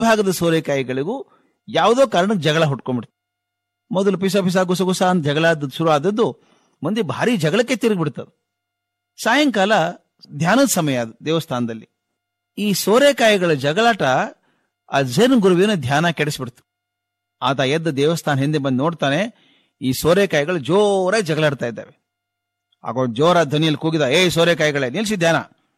ಭಾಗದ ಸೋರೆಕಾಯಿಗಳಿಗೂ ಯಾವುದೋ ಕಾರಣಕ್ಕೆ ಜಗಳ ಹುಟ್ಕೊಂಡ್ಬಿಡ್ತು ಮೊದಲು ಪಿಸ ಪಿಸ ಗುಸ ಗುಸ ಅಂತ ಜಗಳ ಆದದ್ದು ಶುರು ಆದದ್ದು ಮಂದಿ ಭಾರಿ ಜಗಳಕ್ಕೆ ತಿರುಗಿಬಿಡ್ತದೆ ಸಾಯಂಕಾಲ ಧ್ಯಾನದ ಸಮಯ ಅದು ದೇವಸ್ಥಾನದಲ್ಲಿ ಈ ಸೋರೆಕಾಯಿಗಳ ಜಗಳಾಟ ಆ ಜೈನ ಗುರುವಿನ ಧ್ಯಾನ ಕೆಡಿಸ್ಬಿಡ್ತು ಆತ ಎದ್ದ ದೇವಸ್ಥಾನ ಹಿಂದೆ ಬಂದು ನೋಡ್ತಾನೆ ಈ ಸೋರೆಕಾಯಿಗಳು ಜೋರಾಗಿ ಜಗಳಾಡ್ತಾ ಇದ್ದಾವೆ ಆಗ ಜೋರ ಧ್ವನಿಯಲ್ಲಿ ಕೂಗಿದ ಏ ಸೋರೆಕಾಯಿಗಳೇ ನಿಲ್ಸಿ ಧ್ಯಾನ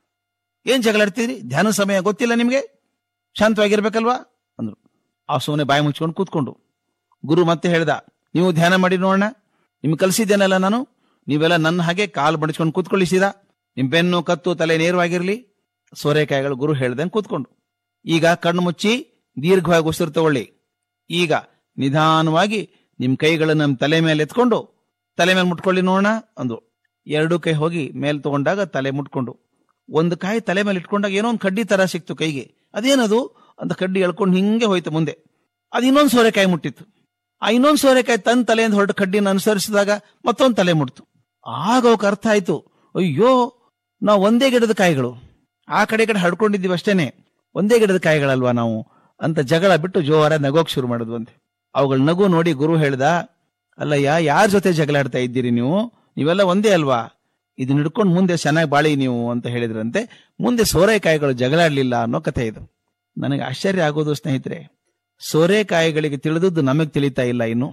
ಏನ್ ಜಗಳಾಡ್ತೀರಿ ಧ್ಯಾನ ಸಮಯ ಗೊತ್ತಿಲ್ಲ ನಿಮ್ಗೆ ಶಾಂತವಾಗಿರ್ಬೇಕಲ್ವಾ ಅಂದ್ರು ಆ ಸೋನೆ ಬಾಯಿ ಮುಚ್ಕೊಂಡು ಕೂತ್ಕೊಂಡು ಗುರು ಮತ್ತೆ ಹೇಳ್ದ ನೀವು ಧ್ಯಾನ ಮಾಡಿ ನೋಡೋಣ ನಿಮ್ಗೆ ಕಲಿಸಿದ್ದೇನಲ್ಲ ನಾನು ನೀವೆಲ್ಲ ನನ್ನ ಹಾಗೆ ಕಾಲು ಬಡಿಸ್ಕೊಂಡು ಕೂತ್ಕೊಳ್ಳಿಸಿದ ನಿಮ್ ಬೆನ್ನು ಕತ್ತು ತಲೆ ನೇರವಾಗಿರ್ಲಿ ಸೋರೆಕಾಯಿಗಳು ಗುರು ಹೇಳ್ದಂಗೆ ಕೂತ್ಕೊಂಡು ಈಗ ಕಣ್ಣು ಮುಚ್ಚಿ ದೀರ್ಘವಾಗಿ ಉಸಿರು ತಗೊಳ್ಳಿ ಈಗ ನಿಧಾನವಾಗಿ ನಿಮ್ ಕೈಗಳನ್ನು ನಮ್ಮ ತಲೆ ಮೇಲೆ ಎತ್ಕೊಂಡು ತಲೆ ಮೇಲೆ ಮುಟ್ಕೊಳ್ಳಿ ನೋಡೋಣ ಅಂದು ಎರಡು ಕೈ ಹೋಗಿ ಮೇಲೆ ತಗೊಂಡಾಗ ತಲೆ ಮುಟ್ಕೊಂಡು ಒಂದು ಕಾಯಿ ತಲೆ ಮೇಲೆ ಇಟ್ಕೊಂಡಾಗ ಏನೋ ಒಂದು ಕಡ್ಡಿ ತರ ಸಿಕ್ತು ಕೈಗೆ ಅದೇನದು ಅಂತ ಕಡ್ಡಿ ಎಳ್ಕೊಂಡು ಹಿಂಗೆ ಹೋಯ್ತು ಮುಂದೆ ಅದು ಇನ್ನೊಂದು ಸೋರೆಕಾಯಿ ಮುಟ್ಟಿತ್ತು ಆ ಇನ್ನೊಂದು ಸೋರೆಕಾಯಿ ತನ್ನ ತಲೆಯಿಂದ ಹೊರಟು ಕಡ್ಡಿನ ಅನುಸರಿಸಿದಾಗ ಮತ್ತೊಂದು ತಲೆ ಮುಟ್ತು ಆಗ ಅವಕ್ಕೆ ಅರ್ಥ ಆಯ್ತು ಅಯ್ಯೋ ನಾವು ಒಂದೇ ಗಿಡದ ಕಾಯಿಗಳು ಆ ಕಡೆ ಈ ಕಡೆ ಹಡ್ಕೊಂಡಿದ್ದೀವಿ ಅಷ್ಟೇನೆ ಒಂದೇ ಗಿಡದ ಕಾಯಿಗಳಲ್ವಾ ನಾವು ಅಂತ ಜಗಳ ಬಿಟ್ಟು ಜೋರ ನಗೋಕ್ ಶುರು ಮಾಡಿದ್ವು ಅಂತೆ ಅವುಗಳ ನಗು ನೋಡಿ ಗುರು ಹೇಳ್ದ ಅಲ್ಲಯ್ಯ ಯಾರ ಜೊತೆ ಜಗಳ ಆಡ್ತಾ ಇದ್ದೀರಿ ನೀವು ನೀವೆಲ್ಲ ಒಂದೇ ಅಲ್ವಾ ಇದನ್ನ ಹಿಡ್ಕೊಂಡು ಮುಂದೆ ಚೆನ್ನಾಗಿ ಬಾಳಿ ನೀವು ಅಂತ ಹೇಳಿದ್ರಂತೆ ಮುಂದೆ ಸೋರೆಕಾಯಿಗಳು ಜಗಳಾಡ್ಲಿಲ್ಲ ಅನ್ನೋ ಕಥೆ ಇದು ನನಗೆ ಆಶ್ಚರ್ಯ ಆಗೋದು ಸ್ನೇಹಿತರೆ ಸೋರೆಕಾಯಿಗಳಿಗೆ ತಿಳಿದದ್ದು ನಮಗೆ ತಿಳಿತಾ ಇಲ್ಲ ಇನ್ನು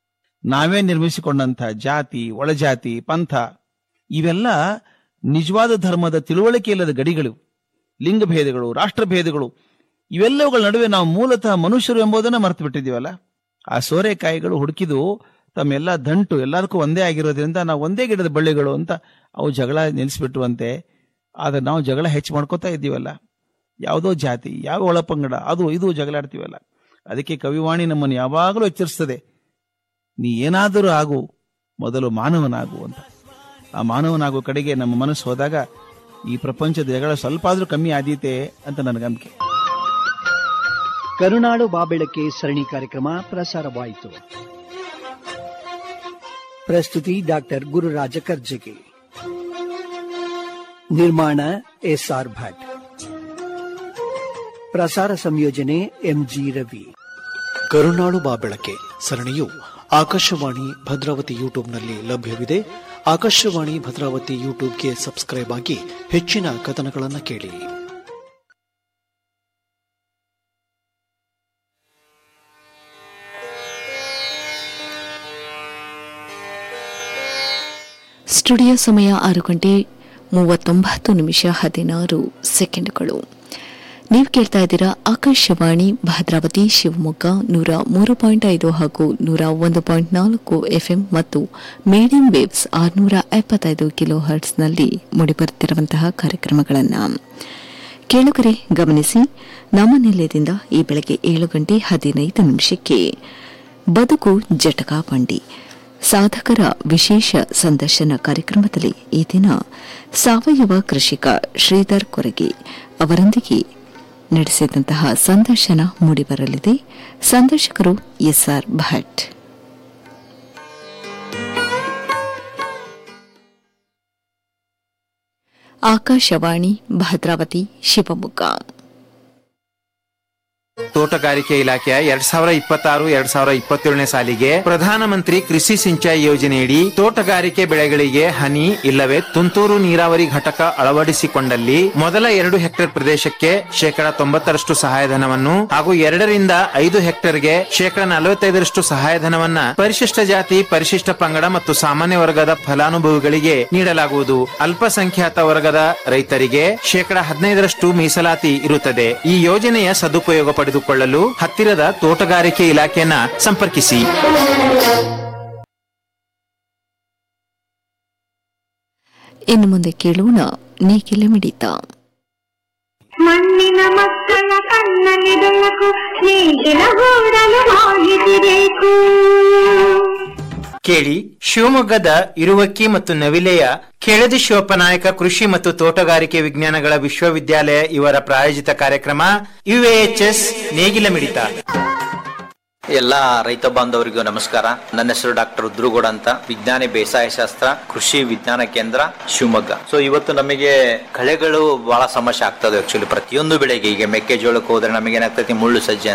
ನಾವೇ ನಿರ್ಮಿಸಿಕೊಂಡಂತ ಜಾತಿ ಒಳಜಾತಿ ಪಂಥ ಇವೆಲ್ಲ ನಿಜವಾದ ಧರ್ಮದ ತಿಳುವಳಿಕೆ ಇಲ್ಲದ ಗಡಿಗಳು ಲಿಂಗಭೇದಗಳು ರಾಷ್ಟ್ರಭೇದಗಳು ಇವೆಲ್ಲವುಗಳ ನಡುವೆ ನಾವು ಮೂಲತಃ ಮನುಷ್ಯರು ಎಂಬುದನ್ನ ಮರೆತು ಬಿಟ್ಟಿದ್ದೀವಲ್ಲ ಆ ಸೋರೆಕಾಯಿಗಳು ಹುಡುಕಿದು ತಮ್ಮೆಲ್ಲ ದಂಟು ಎಲ್ಲದಕ್ಕೂ ಒಂದೇ ಆಗಿರೋದ್ರಿಂದ ನಾವು ಒಂದೇ ಗಿಡದ ಬಳ್ಳಿಗಳು ಅಂತ ಅವು ಜಗಳ ನಿಲ್ಲಿಸ್ಬಿಟ್ಟುವಂತೆ ಆದ್ರೆ ನಾವು ಜಗಳ ಹೆಚ್ಚು ಮಾಡ್ಕೋತಾ ಇದ್ದೀವಲ್ಲ ಯಾವುದೋ ಜಾತಿ ಯಾವ ಒಳಪಂಗಡ ಅದು ಇದು ಜಗಳಾಡ್ತೀವಲ್ಲ ಅದಕ್ಕೆ ಕವಿವಾಣಿ ನಮ್ಮನ್ನು ಯಾವಾಗಲೂ ಎಚ್ಚರಿಸ್ತದೆ ನೀ ಏನಾದರೂ ಆಗು ಮೊದಲು ಮಾನವನಾಗು ಅಂತ ಆ ಮಾನವನಾಗೋ ಕಡೆಗೆ ನಮ್ಮ ಮನಸ್ಸು ಹೋದಾಗ ಈ ಪ್ರಪಂಚದ ಜಗಳ ಸ್ವಲ್ಪ ಆದ್ರೂ ಕಮ್ಮಿ ಆದೀತೆ ಅಂತ ನನಗಂಬಿಕೆ ಕರುನಾಡು ಬಾಬೆಳಕೆ ಸರಣಿ ಕಾರ್ಯಕ್ರಮ ಪ್ರಸಾರವಾಯಿತು ಪ್ರಸ್ತುತಿ ಡಾಕ್ಟರ್ ಗುರುರಾಜ ಕರ್ಜಗಿ ನಿರ್ಮಾಣ ಎಸ್ಆರ್ ಭಟ್ ಪ್ರಸಾರ ಸಂಯೋಜನೆ ಎಂಜಿ ರವಿ ಕರುನಾಡು ಬಾಬೆಳಕೆ ಸರಣಿಯು ಆಕಾಶವಾಣಿ ಭದ್ರಾವತಿ ಯೂಟ್ಯೂಬ್ನಲ್ಲಿ ಲಭ್ಯವಿದೆ ಆಕಾಶವಾಣಿ ಭದ್ರಾವತಿ ಯೂಟ್ಯೂಬ್ಗೆ ಸಬ್ಸ್ಕ್ರೈಬ್ ಆಗಿ ಹೆಚ್ಚಿನ ಕಥನಗಳನ್ನು ಕೇಳಿ ಸ್ಟುಡಿಯೋ ಸಮಯ ಆರು ಗಂಟೆ ಮೂವತ್ತೊಂಬತ್ತು ನಿಮಿಷ ಹದಿನಾರು ಸೆಕೆಂಡ್ಗಳು ನೀವು ಕೇಳ್ತಾ ಇದ್ದೀರಾ ಆಕಾಶವಾಣಿ ಭದ್ರಾವತಿ ಶಿವಮೊಗ್ಗ ನೂರ ಮೂರು ಪಾಯಿಂಟ್ ಐದು ಹಾಗೂ ನೂರ ಒಂದು ಪಾಯಿಂಟ್ ನಾಲ್ಕು ಎಫ್ಎಂ ಮತ್ತು ಮೀಡಿಯಂ ವೇವ್ಸ್ ಆರುನೂರ ಎಪ್ಪತ್ತೈದು ಕಿಲೋ ಹರ್ಟ್ಸ್ನಲ್ಲಿ ಮೂಡಿಬರುತ್ತಿರುವಂತಹ ಕಾರ್ಯಕ್ರಮಗಳನ್ನು ಕೇಳುಗರೆ ಗಮನಿಸಿ ನಮ್ಮ ನಿಲಯದಿಂದ ಈ ಬೆಳಗ್ಗೆ ಏಳು ಗಂಟೆ ಹದಿನೈದು ನಿಮಿಷಕ್ಕೆ ಬದುಕು ಜಟಕಾ ಬಂಡಿ ಸಾಧಕರ ವಿಶೇಷ ಸಂದರ್ಶನ ಕಾರ್ಯಕ್ರಮದಲ್ಲಿ ಈ ದಿನ ಸಾವಯವ ಕೃಷಿಕ ಶ್ರೀಧರ್ ಕೊರಗಿ ಅವರೊಂದಿಗೆ ನಡೆಸಿದಂತಹ ಸಂದರ್ಶನ ಮೂಡಿಬರಲಿದೆ ಸಂದರ್ಶಕರು ಎಸ್ಆರ್ ಭಟ್ ಆಕಾಶವಾಣಿ ಭದ್ರಾವತಿ ಶಿವಮೊಗ್ಗ ತೋಟಗಾರಿಕೆ ಇಲಾಖೆಯ ಎರಡ್ ಸಾವಿರ ಇಪ್ಪತ್ತಾರು ಎರಡ್ ಸಾವಿರ ಇಪ್ಪತ್ತೇಳನೇ ಸಾಲಿಗೆ ಪ್ರಧಾನಮಂತ್ರಿ ಕೃಷಿ ಸಿಂಚಾಯಿ ಯೋಜನೆಯಡಿ ತೋಟಗಾರಿಕೆ ಬೆಳೆಗಳಿಗೆ ಹನಿ ಇಲ್ಲವೇ ತುಂತುರು ನೀರಾವರಿ ಘಟಕ ಅಳವಡಿಸಿಕೊಂಡಲ್ಲಿ ಮೊದಲ ಎರಡು ಹೆಕ್ಟೇರ್ ಪ್ರದೇಶಕ್ಕೆ ಶೇಕಡ ತೊಂಬತ್ತರಷ್ಟು ಸಹಾಯಧನವನ್ನು ಹಾಗೂ ಎರಡರಿಂದ ಐದು ಹೆಕ್ಟೇರ್ಗೆ ಶೇಕಡ ನಲವತ್ತೈದರಷ್ಟು ಸಹಾಯಧನವನ್ನ ಪರಿಶಿಷ್ಟ ಜಾತಿ ಪರಿಶಿಷ್ಟ ಪಂಗಡ ಮತ್ತು ಸಾಮಾನ್ಯ ವರ್ಗದ ಫಲಾನುಭವಿಗಳಿಗೆ ನೀಡಲಾಗುವುದು ಅಲ್ಪಸಂಖ್ಯಾತ ವರ್ಗದ ರೈತರಿಗೆ ಶೇಕಡ ಹದಿನೈದರಷ್ಟು ಮೀಸಲಾತಿ ಇರುತ್ತದೆ ಈ ಯೋಜನೆಯ ಸದುಪಯೋಗ ಪಡೆದುಕೊಳ್ಳಲು ಹತ್ತಿರದ ತೋಟಗಾರಿಕೆ ಇಲಾಖೆಯನ್ನ ಸಂಪರ್ಕಿಸಿ ಇನ್ನು ಮುಂದೆ ಕೇಳೋಣ ನೇಗಿಲ ಮಿಡಿತ ಮಣ್ಣಿನ ಮಕ್ಕಳ ಕಣ್ಣಲ್ಲಿ ಬೆಳಕು ನೇಗಿಲ ಹೂಡಲು ಮಾಹಿತಿಬೇಕು ಕೇಳಿ ಶಿವಮೊಗ್ಗದ ಇರುವಕ್ಕಿ ಮತ್ತು ನವಿಲೆಯ ಕೆಳದಿ ಶಿವಪ್ಪನಾಯಕ ಕೃಷಿ ಮತ್ತು ತೋಟಗಾರಿಕೆ ವಿಜ್ಞಾನಗಳ ವಿಶ್ವವಿದ್ಯಾಲಯ ಇವರ ಪ್ರಾಯೋಜಿತ ಕಾರ್ಯಕ್ರಮ ಯುಎಎಚ್ಎಸ್ ನೇಗಿಲ ಮಿಡಿತ ಎಲ್ಲ ರೈತ ಬಾಂಧವರಿಗೂ ನಮಸ್ಕಾರ ನನ್ನ ಹೆಸರು ಡಾಕ್ಟರ್ ರುದ್ರುಗೌಡ ಅಂತ ವಿಜ್ಞಾನಿ ಬೇಸಾಯ ಶಾಸ್ತ್ರ ಕೃಷಿ ವಿಜ್ಞಾನ ಕೇಂದ್ರ ಶಿವಮೊಗ್ಗ ಸೊ ಇವತ್ತು ನಮಗೆ ಕಳೆಗಳು ಬಹಳ ಸಮಸ್ಯೆ ಆಗ್ತದೆ ಆಕ್ಚುಲಿ ಪ್ರತಿಯೊಂದು ಬೆಳೆಗೆ ಈಗ ಮೆಕ್ಕೆಜೋಳಕ್ಕೆ ಹೋದ್ರೆ ನಮಗೆ ಏನಾಗ್ತೈತಿ ಮುಳ್ಳು ಸಜ್ಜೆ